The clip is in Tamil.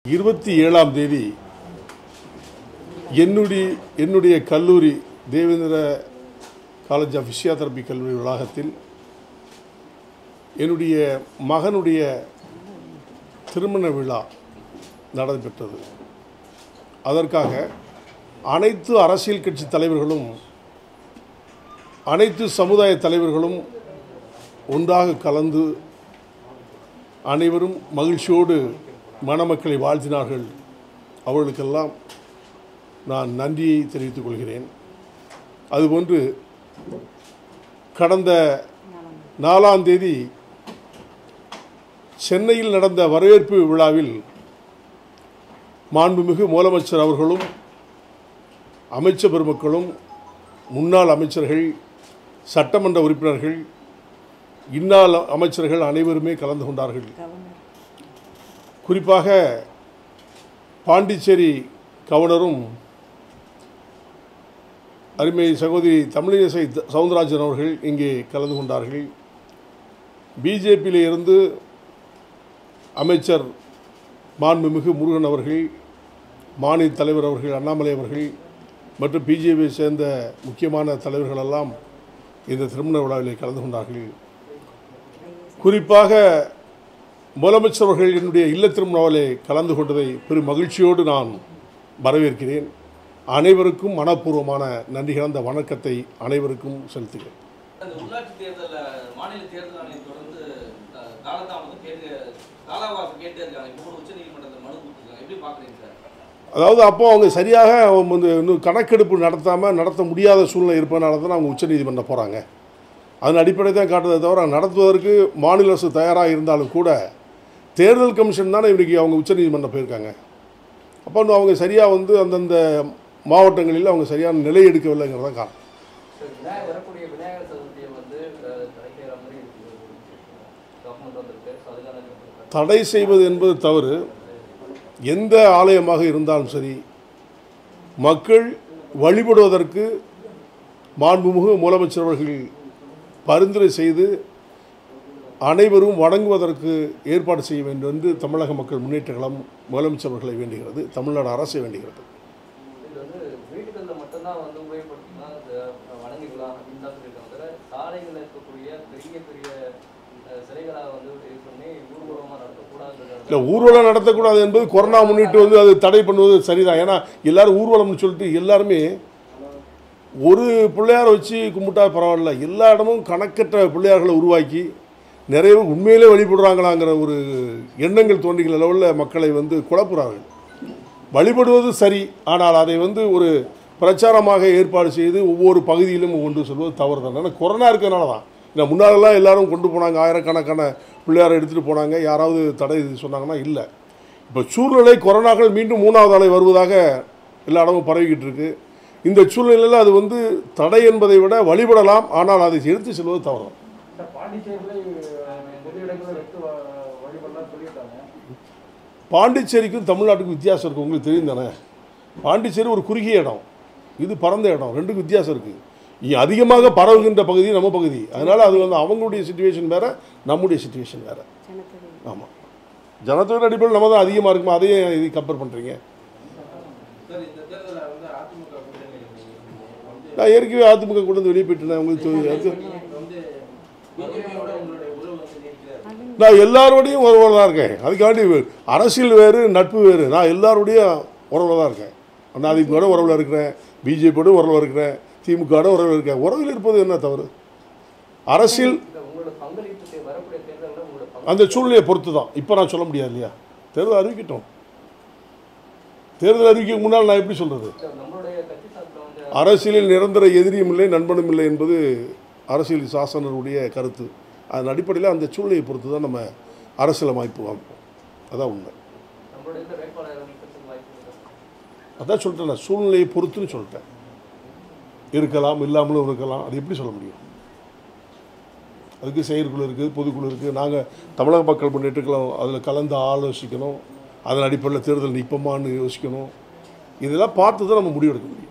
இருபத்தி ஏழாம் தேதி என்னுடைய என்னுடைய கல்லூரி தேவேந்திர காலேஜ் ஆஃப் ஃபிசியோதெரபி கல்லூரி வளாகத்தில் என்னுடைய மகனுடைய திருமண விழா நடைபெற்றது அதற்காக அனைத்து அரசியல் கட்சி தலைவர்களும் அனைத்து சமுதாய தலைவர்களும் ஒன்றாக கலந்து அனைவரும் மகிழ்ச்சியோடு மணமக்களை வாழ்த்தினார்கள் அவர்களுக்கெல்லாம் நான் நன்றியை தெரிவித்துக் கொள்கிறேன் அதுபோன்று கடந்த நாலாம் தேதி சென்னையில் நடந்த வரவேற்பு விழாவில் மாண்புமிகு முதலமைச்சர் அவர்களும் அமைச்சர் பெருமக்களும் முன்னாள் அமைச்சர்கள் சட்டமன்ற உறுப்பினர்கள் இந்நாள் அமைச்சர்கள் அனைவருமே கலந்து கொண்டார்கள் குறிப்பாக பாண்டிச்சேரி கவர்னரும் அருமை சகோதரி தமிழிசை சவுந்தரராஜன் அவர்கள் இங்கே கலந்து கொண்டார்கள் பிஜேபியில் இருந்து அமைச்சர் மாண்புமிகு முருகன் அவர்கள் மாநில தலைவர் அவர்கள் அண்ணாமலை அவர்கள் மற்றும் பிஜேபியை சேர்ந்த முக்கியமான தலைவர்கள் எல்லாம் இந்த திருமண விழாவிலே கலந்து கொண்டார்கள் குறிப்பாக முதலமைச்சர் அவர்கள் என்னுடைய இல்ல திருமணாவிலே கலந்து கொண்டதை பெரும் மகிழ்ச்சியோடு நான் வரவேற்கிறேன் அனைவருக்கும் மனப்பூர்வமான நன்றி கலந்த வணக்கத்தை அனைவருக்கும் செலுத்துகிறேன் அந்த உள்ளாட்சி தேர்தலில் மாநில தேர்தல் ஆணையம் தொடர்ந்து அஹ், காலதாமதம் கேட்டு காலாவாசம் கேட்டே இருக்காங்க இப்போ கூட உச்சநீதிமன்றத்தில் மனு கொடுத்துருக்காங்க எப்படி பார்க்குறீங்க சார் அதாவது அப்போ அவங்க சரியாக அவங்க வந்து இன்னும் கணக்கெடுப்பு நடத்தாமல் நடத்த முடியாத சூழ்நிலை இருப்பதனால தான் அவங்க உச்சநீதிமன்றம் போகிறாங்க அதன் அடிப்படை தான் காட்டுறதை தவிர நடத்துவதற்கு மாநில அரசு தயாராக இருந்தாலும் கூட தேர்தல் கமிஷன் தானே இன்றைக்கி அவங்க உச்சநீதிமன்றம் போயிருக்காங்க அப்போ வந்து அவங்க சரியாக வந்து அந்தந்த மாவட்டங்களில் அவங்க சரியான நிலை எடுக்கவில்லைங்கிறதான் காரணம் சார், விநாயகர் வரக்கூடிய விநாயகர் சதுர்த்தியை வந்து அஹ், தடை செய்கிற மாதிரி டாக்குமெண்ட் வந்திருக்கு ஸோ அதுக்கான தடை செய்வது என்பது தவறு எந்த ஆலயமாக இருந்தாலும் சரி மக்கள் வழிபடுவதற்கு மாண்புமிகு முதலமைச்சர் அவர்கள் பரிந்துரை செய்து அனைவரும் வணங்குவதற்கு ஏற்பாடு செய்ய வேண்டும் என்று தமிழக மக்கள் முன்னேற்ற கழகம் முதலமைச்சர் அவர்களை வேண்டுகிறது தமிழ்நாடு அரசை வேண்டுகிறது இது வந்து வீடுகளில் மட்டும்தான் வந்து உபயோகப்படுத்தினா அது வணங்கிக்கலாம் அப்படின்னு தான் சொல்லியிருக்காங்க தவிர சாலைகளில் இருக்கக்கூடிய பெரிய பெரிய அஹ், சிலைகளாக வந்து இது பண்ணி ஊர்வலமாக நடத்தக்கூடாது இல்லை ஊர்வலம் நடத்தக்கூடாது என்பது கொரோனா முன்னிட்டு வந்து அது தடை பண்ணுவது சரிதான் ஏன்னா எல்லாரும் ஊர்வலம்னு சொல்லிட்டு எல்லாருமே ஒரு பிள்ளையாரை வச்சு கும்பிட்டா பரவாயில்ல எல்லா இடமும் கணக்கற்ற பிள்ளையார்களை உருவாக்கி நிறைய பேர் உண்மையிலே வழிபடுறாங்களாங்கிற ஒரு எண்ணங்கள் தோன்றுகிற லெவலில் மக்களை வந்து குழப்புறார்கள் வழிபடுவது சரி ஆனால் அதை வந்து ஒரு பிரச்சாரமாக ஏற்பாடு செய்து ஒவ்வொரு பகுதியிலும் கொண்டு செல்வது தவறு தான் ஏன்னா கொரோனா இருக்கிறனால தான் இந்த முன்னாலெல்லாம் எல்லாரும் கொண்டு போனாங்க ஆயிரக்கணக்கான பிள்ளையாரை எடுத்துகிட்டு போனாங்க யாராவது தடை சொன்னாங்கன்னா இல்லை இப்போ சூழ்நிலை கொரோனாக்கள் மீண்டும் மூணாவது அலை வருவதாக எல்லா இடமும் பரவிக்கிட்டு இருக்கு இந்த சூழ்நிலையில் அது வந்து தடை என்பதை விட வழிபடலாம் ஆனால் அதை எடுத்து செல்வது தவறு தான். சார் பாண்டிச்சேரியில் பொது இடங்களில் வைத்து வ- வழிபடலாம் சொல்லியிருக்காங்க பாண்டிச்சேரிக்கும் தமிழ்நாட்டுக்கும் வித்தியாசம் இருக்குது உங்களுக்கு தெரியும் தானே பாண்டிச்சேரி ஒரு குறுகிய இடம் இது பரந்த இடம் ரெண்டுக்கும் வித்தியாசம் இருக்குது இங்கே அதிகமாக பரவுகின்ற பகுதி நம்ம பகுதி அதனால் அது வந்து அவங்களுடைய சுச்சுவேஷன் வேறு நம்முடைய சுச்சுவேஷன் வேறு ஆமாம் ஜனத்தொகை அடிப்படையில் நம்ம தான் அதிகமாக இருக்குமா அதையே இது கம்பேர் பண்ணுறீங்க சார் இந்த தேர்தலில் வந்து அதிமுக கூட்டணி வந்து நான் ஏற்கனவே அதிமுக கொண்டு வந்து வெளியே போயிட்டேன் உங்களுக்கு தெரியும். அதுக்கு வந்து பிஜேபியோட உங்களுடைய உறவு வந்து நீடிக்கிறார் நான் எல்லாரோடையும் உறவில் தான் இருக்கேன் அதுக்காண்டி அரசியல் வேறு நட்பு வேறு நான் எல்லாரோடையும் உறவில் தான் இருக்கேன் நான் அதிமுக உறவில் இருக்கிறேன் பிஜேபியோட உறவில் இருக்கிறேன் திமுகவோட உறவில் இருக்கேன் உறவில் இருப்பது என்ன தவறு அரசியல் இல்லை உங்களோட பங்களிப்பு தே- வரக்கூடிய தேர்தலில் உங்களோட பங்கு அந்த சூழ்நிலையை பொறுத்து தான் இப்போ நான் சொல்ல முடியாது இல்லையா தேர்தல் அறிவிக்கட்டும் தேர்தல் அறிவிக்க முன்னால் நான் எப்படி சொல்கிறது இல்லை, நம்மளுடைய கட்சி சார்பில் வந்து அரசியலில் நிரந்தர எதிரியும் இல்லை நண்பனும் இல்லை என்பது அரசியல் சாசனருடைய கருத்து அதன் அடிப்படையில் அந்த சூழ்நிலையை பொறுத்து தான் நம்ம அரசியல் அமைப்பு அமைப்போம் அதான் உண்மை நம்மளுடைய இந்த வேட்பாளர் நிற்கிறதுக்கு வாய்ப்பு இருக்கா அதான் சொல்லிட்டேன் நான் சூழ்நிலையை பொறுத்துன்னு சொல்லிட்டேன் இருக்கலாம் இல்லாமலும் இருக்கலாம் அது எப்படி சொல்ல முடியும் அதுக்கு செயற்குழு இருக்குது பொதுக்குழு இருக்குது நாங்கள் தமிழக மக்கள் முன்னேற்றக்கலாம் அதில் கலந்து ஆலோசிக்கணும் அதன் அடிப்படையில் தேர்தல் நிற்போமான்னு யோசிக்கணும் இதெல்லாம் பார்த்து தான் நம்ம முடிவெடுக்க முடியும்